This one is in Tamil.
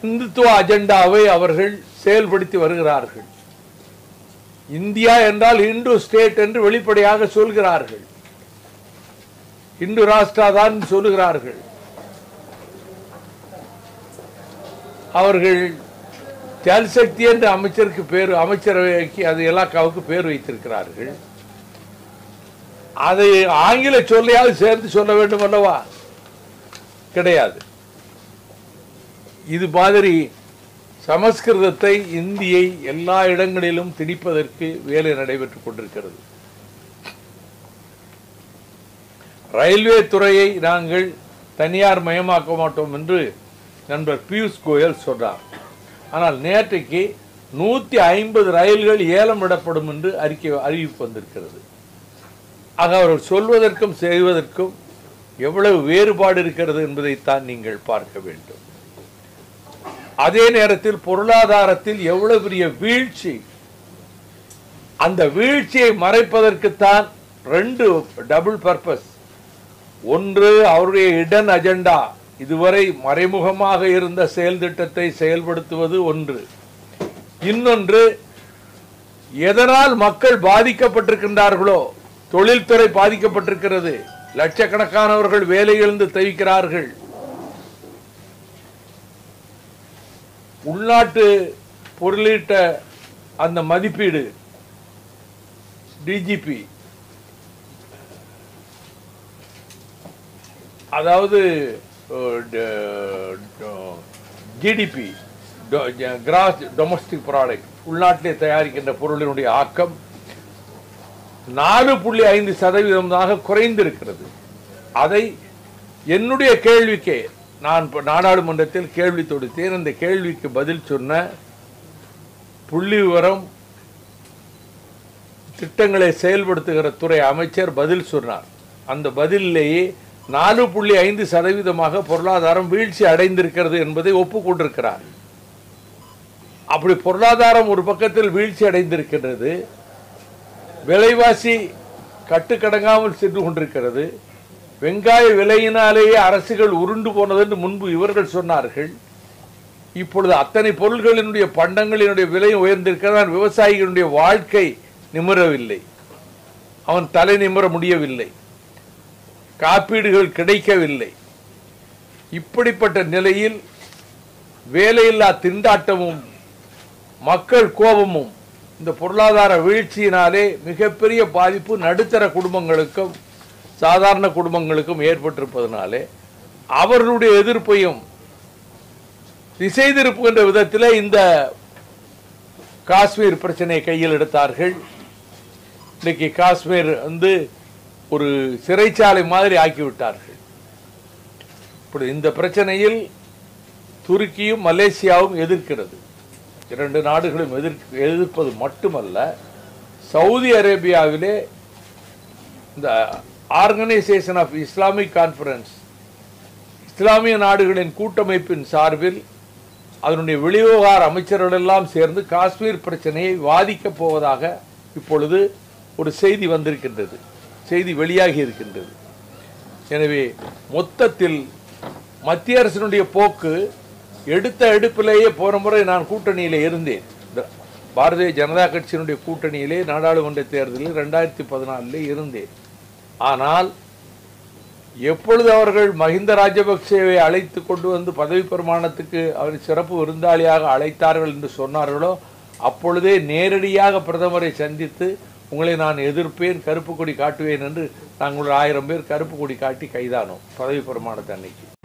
இந்துத்துவ அஜெண்டாவை அவர்கள் செயல்படுத்தி வருகிறார்கள் இந்தியா என்றால் இந்து ஸ்டேட் என்று வெளிப்படையாக சொல்கிறார்கள் இந்து ராஷ்டிரா தான் சொல்லுகிறார்கள் அவர்கள் ஜல்சக்தி என்ற அமைச்சருக்கு பேர் அமைச்சரவைக்கு அது இலாக்காவுக்கு பேர் வைத்திருக்கிறார்கள் அதை ஆங்கில சொல்லையாவது சேர்த்து சொல்ல வேண்டும் அல்லவா கிடையாது இது மாதிரி சமஸ்கிருதத்தை இந்தியை எல்லா இடங்களிலும் திணிப்பதற்கு வேலை நடைபெற்றுக் கொண்டிருக்கிறது ரயில்வே துறையை நாங்கள் தனியார் மயமாக்க மாட்டோம் என்று நண்பர் பியூஷ் கோயல் சொன்னார் ஆனால் நேற்றைக்கு நூத்தி ஐம்பது ரயில்கள் ஏலம் விடப்படும் என்று அறிக்கை அறிவிப்பு வந்திருக்கிறது ஆக அவர்கள் சொல்வதற்கும் செய்வதற்கும் எவ்வளவு வேறுபாடு இருக்கிறது என்பதைத்தான் நீங்கள் பார்க்க வேண்டும் அதே நேரத்தில் பொருளாதாரத்தில் எவ்வளவு பெரிய வீழ்ச்சி அந்த வீழ்ச்சியை மறைப்பதற்குத்தான் ரெண்டு டபுள் பர்பஸ் ஒன்று அவருடைய இடன் அஜெண்டா இதுவரை மறைமுகமாக இருந்த செயல் திட்டத்தை செயல்படுத்துவது ஒன்று இன்னொன்று எதனால் மக்கள் பாதிக்கப்பட்டிருக்கின்றார்களோ தொழில்துறை பாதிக்கப்பட்டிருக்கிறது லட்சக்கணக்கானவர்கள் வேலையிலிருந்து தவிக்கிறார்கள் உள்நாட்டு பொருளீட்ட அந்த மதிப்பீடு டிஜிபி அதாவது ஜிடிபி கிராஸ் டொமஸ்டிக் ப்ராடக்ட் உள்நாட்டிலே தயாரிக்கின்ற பொருளினுடைய ஆக்கம் நாலு புள்ளி ஐந்து சதவீதமாக குறைந்திருக்கிறது அதை என்னுடைய கேள்விக்கே நான் இப்ப நாடாளுமன்றத்தில் கேள்வி தொடுத்தேன் அந்த கேள்விக்கு பதில் சொன்ன புள்ளி விவரம் திட்டங்களை செயல்படுத்துகிற துறை அமைச்சர் பதில் சொன்னார் அந்த பதிலிலேயே நாலு புள்ளி ஐந்து சதவீதமாக பொருளாதாரம் வீழ்ச்சி அடைந்திருக்கிறது என்பதை ஒப்புக்கொண்டிருக்கிறார் அப்படி பொருளாதாரம் ஒரு பக்கத்தில் வீழ்ச்சி அடைந்திருக்கின்றது விலைவாசி கட்டுக்கடங்காமல் சென்று கொண்டிருக்கிறது வெங்காய விலையினாலேயே அரசுகள் உருண்டு போனது என்று முன்பு இவர்கள் சொன்னார்கள் இப்பொழுது அத்தனை பொருள்களினுடைய பண்டங்களினுடைய விலை உயர்ந்திருக்கிறான் விவசாயிகளுடைய வாழ்க்கை நிமிரவில்லை அவன் தலை நிமிர முடியவில்லை காப்பீடுகள் கிடைக்கவில்லை இப்படிப்பட்ட நிலையில் வேலையில்லா திண்டாட்டமும் மக்கள் கோபமும் இந்த பொருளாதார வீழ்ச்சியினாலே மிகப்பெரிய பாதிப்பு நடுத்தர குடும்பங்களுக்கும் சாதாரண குடும்பங்களுக்கும் ஏற்பட்டிருப்பதனாலே அவர்களுடைய எதிர்ப்பையும் திசை திருப்புகின்ற விதத்தில் இந்த காஷ்மீர் பிரச்சனையை கையில் எடுத்தார்கள் இன்னைக்கு காஷ்மீர் வந்து ஒரு சிறைச்சாலை மாதிரி ஆக்கிவிட்டார்கள் இப்படி இந்த பிரச்சனையில் துருக்கியும் மலேசியாவும் எதிர்க்கிறது இரண்டு நாடுகளும் எதிர்க்க எதிர்ப்பது மட்டுமல்ல சவுதி அரேபியாவிலே இந்த ஆர்கனைசேஷன் ஆஃப் இஸ்லாமிக் கான்ஃபரன்ஸ் இஸ்லாமிய நாடுகளின் கூட்டமைப்பின் சார்பில் அதனுடைய வெளிவிவகார அமைச்சர்கள் எல்லாம் சேர்ந்து காஷ்மீர் பிரச்சனையை வாதிக்கப் போவதாக இப்பொழுது ஒரு செய்தி வந்திருக்கின்றது செய்தி வெளியாகி இருக்கின்றது எனவே மொத்தத்தில் மத்திய அரசினுடைய போக்கு எடுத்த எடுப்பிலேயே போன முறை நான் கூட்டணியிலே இருந்தேன் இந்த பாரதிய ஜனதா கட்சியினுடைய கூட்டணியிலே நாடாளுமன்ற தேர்தலில் ரெண்டாயிரத்தி பதினாலிலே இருந்தேன் ஆனால் எப்பொழுது அவர்கள் மஹிந்த ராஜபக்சேவை அழைத்து கொண்டு வந்து பதவி பிரமாணத்துக்கு அவர் சிறப்பு விருந்தாளியாக அழைத்தார்கள் என்று சொன்னார்களோ அப்பொழுதே நேரடியாக பிரதமரை சந்தித்து உங்களை நான் எதிர்ப்பேன் கருப்பு கொடி காட்டுவேன் என்று நாங்கள் ஒரு ஆயிரம் பேர் கருப்பு கொடி காட்டி கைதானோம் பதவி பிரமாணத்தை அன்னைக்கு